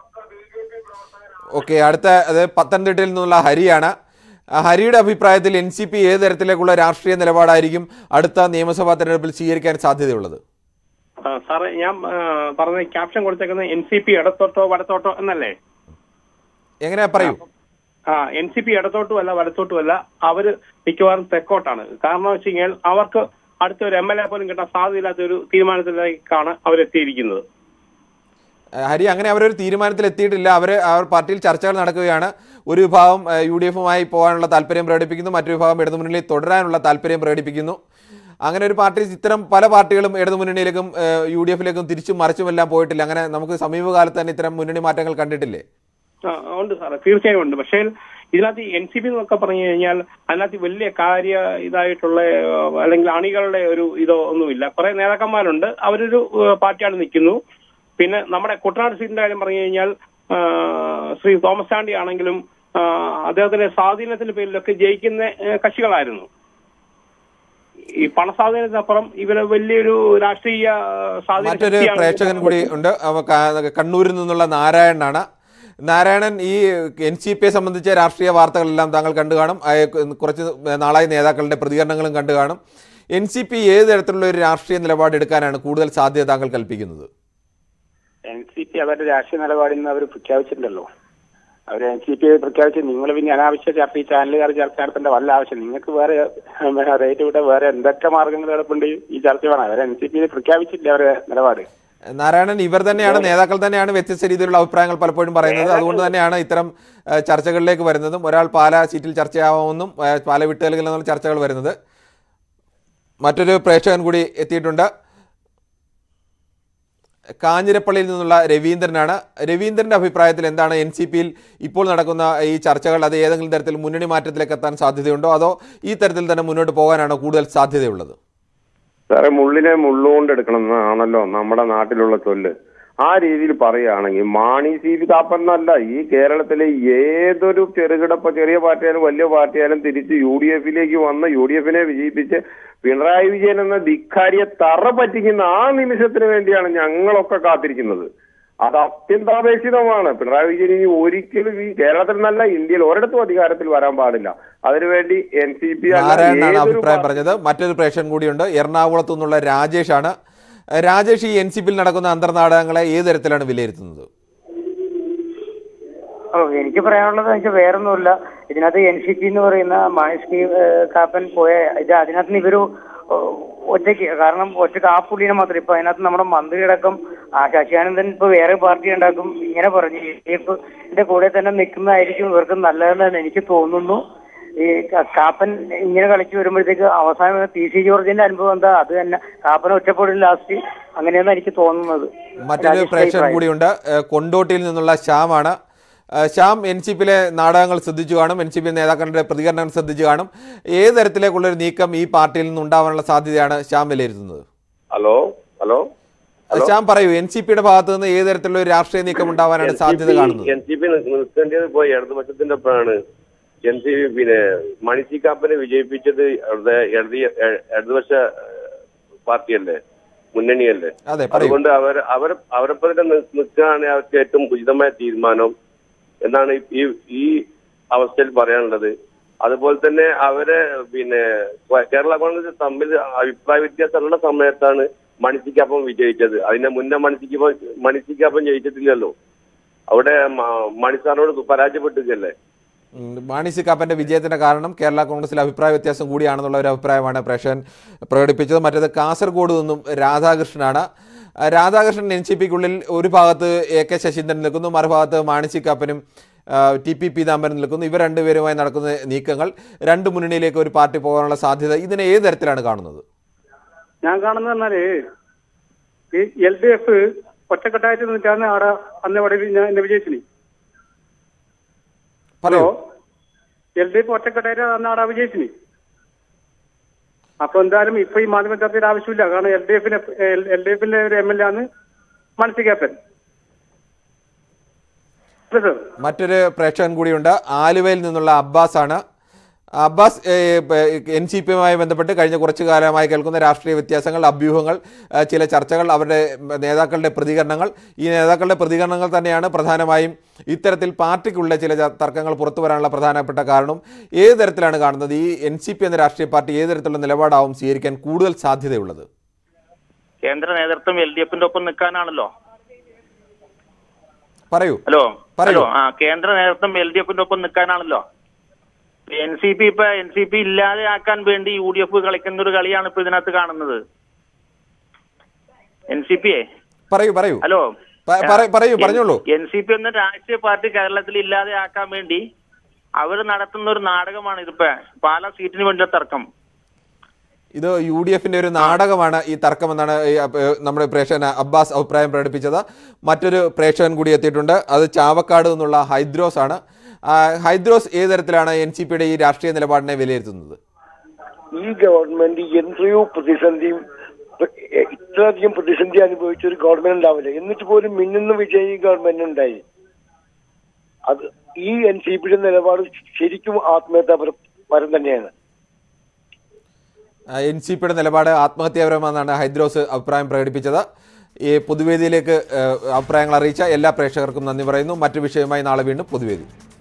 Speaker 1: ഓക്കെ അടുത്ത അത് പത്തനംതിട്ടയിൽ നിന്നുള്ള ഹരിയാണ് ആ, ഹരിയുടെ അഭിപ്രായത്തിൽ എൻ സി പി ഏത് തരത്തിലേക്കുള്ള രാഷ്ട്രീയ നിലപാടായിരിക്കും അടുത്ത നിയമസഭാ തെരഞ്ഞെടുപ്പിൽ സ്വീകരിക്കാൻ സാധ്യതയുള്ളത്
Speaker 14: ആ, സാറേ ഞാൻ ആ, പറഞ്ഞ ക്യാപ്ഷൻ കൊടുത്തേക്കുന്നത് എൻ സി പി ഇടത്തോട്ടോ വലത്തോട്ടോ എന്നല്ലേ
Speaker 1: എങ്ങനെയാ പറയൂ
Speaker 14: ആ എൻ സി പി ഇടത്തോട്ടും അല്ല വലത്തോട്ടും അല്ല അവര് മിക്കവാറും തെക്കോട്ടാണ് കാരണം വെച്ച് കഴിഞ്ഞാൽ അവർക്ക് അടുത്ത ഒരു എം എൽ എ പോലും കിട്ടാൻ സാധ്യതയില്ലാത്ത ഒരു തീരുമാനത്തിലേക്കാണ് അവരെത്തിയിരിക്കുന്നത്
Speaker 1: ആ, ഹരി അങ്ങനെ അവരൊരു തീരുമാനത്തിൽ എത്തിയിട്ടില്ല അവർ അവർ പാർട്ടിയിൽ ചർച്ചകൾ നടക്കുകയാണ് ഒരു വിഭാഗം യു ഡി എഫുമായി പോകാനുള്ള താല്പര്യം പ്രകടിപ്പിക്കുന്നു മറ്റൊരു വിഭാഗം ഇടതുമുന്നണിയിൽ തുടരാനുള്ള താല്പര്യം പ്രകടിപ്പിക്കുന്നു അങ്ങനെ ഒരു പാർട്ടി ഇത്തരം പല പാർട്ടികളും ഇടതുമുന്നണിയിലേക്കും യു ഡി എഫിലേക്കും തിരിച്ചും മറിച്ചുമെല്ലാം പോയിട്ടില്ല അങ്ങനെ നമുക്ക് സമീപകാലത്ത് തന്നെ ഇത്തരം മുന്നണി മാറ്റങ്ങൾ കണ്ടിട്ടില്ലേ
Speaker 14: ആ, ഉണ്ട് സാറേ തീർച്ചയായും ഉണ്ട് പക്ഷേ ഇതിനകത്ത് എൻ സി പി എന്നൊക്കെ പറഞ്ഞു കഴിഞ്ഞാൽ അതിനകത്ത് വലിയ കാര്യ ഇതായിട്ടുള്ള ആ, അല്ലെങ്കിൽ അണികളുടെ ഒരു ഇതോ ഒന്നുമില്ല കുറെ നേതാക്കന്മാരുണ്ട് അവരൊരു ആ, പാർട്ടിയാണ് നിൽക്കുന്നു പിന്നെ നമ്മുടെ കുട്ടനാട് സീറ്റിന്റെ കാര്യം പറഞ്ഞു കഴിഞ്ഞാൽ ആ, ശ്രീ തോമസ് ചാണ്ടി ആണെങ്കിലും ആ, അദ്ദേഹത്തിന്റെ സ്വാധീനത്തിന്റെ പേരിലൊക്കെ ജയിക്കുന്ന ആ, കക്ഷികളായിരുന്നു ഈ പണസ്വാധീനത്തിനപ്പുറം ഇവര് വലിയൊരു രാഷ്ട്രീയ ആ, സ്വാധീന
Speaker 1: മറ്റൊരു
Speaker 14: ശക്തിയാണ്
Speaker 1: പ്രേക്ഷകൻ കൂടി ഉണ്ട് അവ ക- കണ്ണൂരിൽ നിന്നുള്ള നാരായണനാണ് നാരായണൻ ഈ എൻ സി പിയെ സംബന്ധിച്ച രാഷ്ട്രീയ വാർത്തകളെല്ലാം താങ്കൾ കണ്ടു കാണും അയ- കുറച്ച് നാളായി നേതാക്കളുടെ പ്രതികരണങ്ങളും കണ്ടു കാണും എൻ സി പി ഏത് തരത്തിലുള്ള ഒരു രാഷ്ട്രീയ നിലപാട് എടുക്കാനാണ് കൂടുതൽ സാധ്യത താങ്കൾ കൽപ്പിക്കുന്നത്
Speaker 15: എൻ സി പി അവരുടെ രാഷ്ട്രീയ നിലപാടിൽ നിന്ന് അവർ പ്രഖ്യാപിച്ചിട്ടുണ്ടല്ലോ അവർ എൻ സി പി പ്രഖ്യാപിച്ച് നിങ്ങൾ പിന്നെ അനാവശ്യ ചർച്ച ഈ ചാനലുകാർ ചർച്ച നടത്തേണ്ട വല്ല ആവശ്യം നിങ്ങൾക്ക് വേറെ റേറ്റ് വിട്ട വേറെ എന്തൊക്കെ മാർഗങ്ങൾ കിടപ്പുണ്ട് ഈ ചർച്ച വേണം അവർ എൻ സി പി പ്രഖ്യാപിച്ചില്ല അവരുടെ നിലപാട്
Speaker 1: നാരായണൻ ഇവർ തന്നെയാണ് നേതാക്കൾ തന്നെയാണ് വ്യത്യസ്ത രീതിയിലുള്ള അഭിപ്രായങ്ങൾ പലപ്പോഴും പറയുന്നത് അതുകൊണ്ട് തന്നെയാണ് ഇത്തരം ഏഹ്, ചർച്ചകളിലേക്ക് വരുന്നതും ഒരാൾ പാല സീറ്റിൽ ചർച്ചയാവാമെന്നും ഏഹ്, പാല വിട്ടുകൽകിൽ നിന്നുള്ള ചർച്ചകൾ വരുന്നത് മറ്റൊരു പ്രേക്ഷകൻ കൂടി എത്തിയിട്ടുണ്ട് കാഞ്ഞിരപ്പള്ളിയിൽ നിന്നുള്ള രവീന്ദ്രനാണ് രവീന്ദ്രന്റെ അഭിപ്രായത്തിൽ എന്താണ് എൻ സി പിയിൽ ഇപ്പോൾ നടക്കുന്ന ഈ ചർച്ചകൾ അത് ഏതെങ്കിലും തരത്തിൽ മുന്നണി മാറ്റത്തിലേക്ക് എത്താൻ സാധ്യതയുണ്ടോ അതോ ഈ തരത്തിൽ തന്നെ മുന്നോട്ട് പോകാനാണോ കൂടുതൽ സാധ്യതയുള്ളത്
Speaker 16: സാറേ മുള്ളിനെ മുള്ളുകൊണ്ട് എടുക്കണം എന്നാണല്ലോ നമ്മുടെ നാട്ടിലുള്ള ചൊല്ല് ആ രീതിയിൽ പറയുകയാണെങ്കിൽ മാണി സി പി കാപ്പന്നല്ല ഈ കേരളത്തിലെ ഏതൊരു ചെറുകിടപ്പ ചെറിയ പാർട്ടിയായാലും വലിയ പാർട്ടിയായാലും തിരിച്ച് യു ഡി എഫിലേക്ക് വന്ന് യു ഡി എഫിനെ വിജയിപ്പിച്ച് പിണറായി വിജയൻ എന്ന ധിക്കാരിയെ തറ പറ്റിക്കുന്ന ആ നിമിഷത്തിന് വേണ്ടിയാണ് ഞങ്ങളൊക്കെ കാത്തിരിക്കുന്നത് അത് അത്യന്താപേക്ഷിതമാണ് പിണറായി വിജയൻ ഇനി ഒരിക്കലും ഈ കേരളത്തിൽ നല്ല ഇന്ത്യയിൽ ഒരിടത്തും അധികാരത്തിൽ വരാൻ പാടില്ല അതിനുവേണ്ടി എൻ സി പി
Speaker 1: നാരായണനാണ് അഭിപ്രായം പറഞ്ഞത് മറ്റൊരു പ്രേക്ഷകൻ കൂടിയുണ്ട് എറണാകുളത്തു നിന്നുള്ള രാജേഷാണ് ഏഹ് രാജേഷ് ഈ എൻ സി പിയിൽ നടക്കുന്ന അന്തർനാടകങ്ങളെ ഏത് തരത്തിലാണ് വിലയിരുത്തുന്നത്
Speaker 17: ഓ എനിക്ക് പറയാനുള്ളത് വെച്ചാൽ വേറൊന്നുമില്ല ഇതിനകത്ത് എൻ സി പി എന്ന് പറയുന്ന മാനസ് കാപ്പൻ പോയ ഇത് അതിനകത്ത് നിന്ന് ഇവര് ഓ, ഒറ്റയ്ക്ക് കാരണം ഒറ്റയ്ക്ക് ആ പുള്ളിനെ മാത്രം ഇപ്പൊ അതിനകത്ത് നമ്മുടെ മന്ത്രിയടക്കം ആ ശശിയാനന്ദൻ ഇപ്പൊ വേറെ പാർട്ടി ഉണ്ടാക്കും ഇങ്ങനെ പറഞ്ഞു ഇപ്പൊ ഇതിന്റെ കൂടെ തന്നെ നിൽക്കുന്നതായിരിക്കും ഇവർക്ക് നല്ലതെന്ന് എനിക്ക് തോന്നുന്നു ഈ ക- കാപ്പൻ ഇങ്ങനെ കളിച്ചു വരുമ്പോഴത്തേക്ക് അവസാനം പി സി ജോർജിന്റെ അനുഭവം എന്താ അത് തന്നെ കാപ്പൻ ഒറ്റപ്പെടും ലാസ്റ്റ് അങ്ങനെയാണ് എനിക്ക് തോന്നുന്നത്
Speaker 1: മറ്റൊരു
Speaker 17: രാജേഷിന്റെ
Speaker 1: പ്രേക്ഷകൻ
Speaker 17: അഭിപ്രായം.
Speaker 1: കൂടിയുണ്ട് ഏഹ് കൊണ്ടോട്ടിയിൽ നിന്നുള്ള ശ്യാമാണ് ഏഹ് ശ്യാം എൻ സി പിയിലെ നാടകങ്ങൾ ശ്രദ്ധിച്ചു കാണും എൻ സി പി നേതാക്കളുടെ പ്രതികരണങ്ങൾ ശ്രദ്ധിച്ചു കാണും ഏത് തരത്തിലേക്കുള്ളൊരു നീക്കം ഈ പാർട്ടിയിൽ നിന്ന് ഉണ്ടാവാനുള്ള സാധ്യതയാണ് ശ്യാം വിലയിരുത്തുന്നത്
Speaker 16: ഹലോ ഹലോ
Speaker 1: ഏഹ് ശ്യാം പറയൂ എൻ സി പിയുടെ ഭാഗത്ത് നിന്ന് ഏത് തരത്തിലുള്ള ഒരു രാഷ്ട്രീയ നീക്കം ഉണ്ടാവാനാണ് സാധ്യത കാണുന്നത്
Speaker 16: എൻ സി പി നിൽക്കേണ്ടത് ഇപ്പോൾ ഇടതുപക്ഷത്തിന്റെ ഒപ്പമാണ് എൻ സി പി പിന്നെ മണി സി കാപ്പനെ വിജയിപ്പിച്ചത് അവിടുത്തെ ഇടതി ഇടതുപക്ഷ ഏഹ്, പാർട്ടിയല്ലേ മുന്നണിയല്ലേ
Speaker 1: അതെ പറയൂ
Speaker 16: അതുകൊണ്ട് അവർ അവർ അവരൊപ്പം തന്നെ നി- നിൽക്കുകയാണ് അവർക്ക് ഏറ്റവും ഉചിതമായ തീരുമാനം എന്നാണ് ഈ ഈ അവസ്ഥയിൽ പറയാനുള്ളത് അതുപോലെ തന്നെ അവരെ പിന്നെ കേരള കോൺഗ്രസ് തമ്മിൽ അഭിപ്രായ വ്യത്യാസമുള്ള സമയത്താണ് മണിച്ചിക്കപ്പം വിജയിച്ചത് അതിന്റെ മുന്നേ മണിച്ചിക്കപ്പം മണിച്ചിക്കപ്പം ജയിച്ചിട്ടില്ലല്ലോ അവിടെ മ- മണി സാറിനോട് പരാജയപ്പെട്ടില്ലേ
Speaker 1: ഉം, മാണി സി കാപ്പന്റെ വിജയത്തിന്റെ കാരണം കേരള കോൺഗ്രസിലെ അഭിപ്രായ വ്യത്യാസം കൂടിയാണെന്നുള്ള ഒരു അഭിപ്രായമാണ് പ്രേക്ഷകൻ പ്രകടിപ്പിച്ചത് മറ്റേത് കാസർഗോഡ് നിന്നും രാധാകൃഷ്ണനാണ് ആ, രാധാകൃഷ്ണൻ എൻ സി പിക്കുള്ളിൽ ഒരു ഭാഗത്ത് എ കെ ശശീന്ദ്രൻ നിൽക്കുന്നു മറുഭാഗത്ത് മാണി സി കാപ്പനും ആ, ടി പി പീതാംബരൻ നിൽക്കുന്നു ഇവർ രണ്ടുപേരുമായി നടക്കുന്ന നീക്കങ്ങൾ രണ്ട് മുന്നണിയിലേക്ക് ഒരു പാർട്ടി പോകാനുള്ള സാധ്യത ഇതിനെ ഏത് തരത്തിലാണ് കാണുന്നത്
Speaker 9: ഞാൻ കാണുന്നത് എന്നാല് ഈ എൽ ഡി എഫ് ഒറ്റക്കെട്ടായിട്ട് നിന്നിട്ടാണ് അവിടെ അന്ന് അവിടെ ഞാൻ എന്നെ വിജയിച്ചിന്
Speaker 1: പറയൂ
Speaker 9: എൽ ഡി എഫ് ഒറ്റക്കെട്ടായിട്ട് അന്ന് അവിടെ വിജയിച്ചിന് അപ്പൊ എന്തായാലും ഇപ്പൊ ഈ മാധ്യമ ചർച്ചയുടെ ആവശ്യമില്ല കാരണം എൽ ഡി എഫിന് എൽ ഡി എഫിന്റെ ഒരു എം എൽ എ ആണ് മനസ്സി ക്യാപ്റ്റൻ അല്ലേ സർ
Speaker 1: മറ്റൊരു പ്രേക്ഷകൻ കൂടിയുണ്ട് ആലുവയിൽ നിന്നുള്ള അബ്ബാസ് ആണ് അബ്ബാസ് എൻ സി പിയുമായി ബന്ധപ്പെട്ട് കഴിഞ്ഞ കുറച്ചു കാലമായി കേൾക്കുന്ന രാഷ്ട്രീയ വ്യത്യാസങ്ങൾ അഭ്യൂഹങ്ങൾ ആ, ചില ചർച്ചകൾ അവരുടെ നേതാക്കളുടെ പ്രതികരണങ്ങൾ ഈ നേതാക്കളുടെ പ്രതികരണങ്ങൾ തന്നെയാണ് പ്രധാനമായും ഇത്തരത്തിൽ പാർട്ടിക്കുള്ള ചില ച- തർക്കങ്ങൾ പുറത്തു വരാനുള്ള പ്രധാനപ്പെട്ട കാരണം ഏത് തരത്തിലാണ് കാണുന്നത് ഈ എൻ സി പി എന്ന രാഷ്ട്രീയ പാർട്ടി ഏത് തരത്തിലുള്ള നിലപാടാവും സ്വീകരിക്കാൻ കൂടുതൽ സാധ്യതയുള്ളത്
Speaker 12: കേന്ദ്ര നേതൃത്വം എൽ ഡി എഫിന്റെ ഒപ്പം നിൽക്കാനാണല്ലോ
Speaker 1: പറയൂ
Speaker 12: ഹലോ
Speaker 1: പറയൂ.
Speaker 12: ഹലോ ആ കേന്ദ്ര നേതൃത്വം എൽ ഡി എഫിന്റെ ഒപ്പം നിൽക്കാനാണല്ലോ എൻ സി പി ഇപ്പൊ എൻ സി പി ഇല്ലാതെ ആക്കാൻ വേണ്ടി യു ഡി എഫ് കളിക്കുന്ന ഒരു കളിയാണ് ഇപ്പൊ ഇതിനകത്ത് കാണുന്നത് എൻ സി പി
Speaker 1: പറയൂ പറയൂ
Speaker 12: ഹലോ
Speaker 1: പ- പറ- പറയൂ പറഞ്ഞോളൂ
Speaker 12: എൻ സി പി എന്ന രാഷ്ട്രീയ പാർട്ടി കേരളത്തിൽ ഇല്ലാതെ ആക്കാൻ വേണ്ടി അവർ നടത്തുന്ന ഒരു നാടകമാണ് ഇതിപ്പോ പാലാ സീറ്റിന് വേണ്ടിയുള്ള തർക്കം
Speaker 1: ഇത് യു ഡി എഫിന്റെ ഒരു നാടകമാണ് ഈ തർക്കമെന്നാണ് ഈ അപ്പ- ഏഹ് നമ്മുടെ പ്രേക്ഷകൻ അബ്ബാസ് അഭിപ്രായം പ്രകടിപ്പിച്ചത് മറ്റൊരു പ്രേക്ഷകൻ കൂടി എത്തിയിട്ടുണ്ട് അത് ചാവക്കാട് നിന്നുള്ള ഹൈദ്രോസ് ആണ് ആ, ഹൈദ്രോസ് ഏത് തരത്തിലാണ് എൻ സി പിയുടെ ഈ രാഷ്ട്രീയ നിലപാടിനെ വിലയിരുത്തുന്നത്
Speaker 18: ഈ ഗവൺമെന്റ് എത്രയോ പ്രതിസന്ധിയും എ- ഇത്രയധികം പ്രതിസന്ധി അനുഭവിച്ച ഒരു ഗവൺമെന്റ് ഉണ്ടാവില്ല എന്നിട്ട് പോലും മിന്നുന്ന വിജയം ഈ ഗവൺമെന്റ് ഉണ്ടായി അത് ഈ എൻ സി പിയുടെ നിലപാട് ശരിക്കും ആത്മഹത്യാപരം പരം തന്നെയാണ്
Speaker 1: എൻ സി പിയുടെ നിലപാട് ആത്മഹത്യാപരമെന്നാണ് ഹൈദ്രോസ് അഭിപ്രായം പ്രകടിപ്പിച്ചത് ഈ പൊതുവേദിയിലേക്ക് ഏഹ്, അഭിപ്രായങ്ങൾ അറിയിച്ച എല്ലാ പ്രേക്ഷകർക്കും നന്ദി പറയുന്നു മറ്റു വിഷയവുമായി നാളെ വീണ്ടും പൊതുവേദി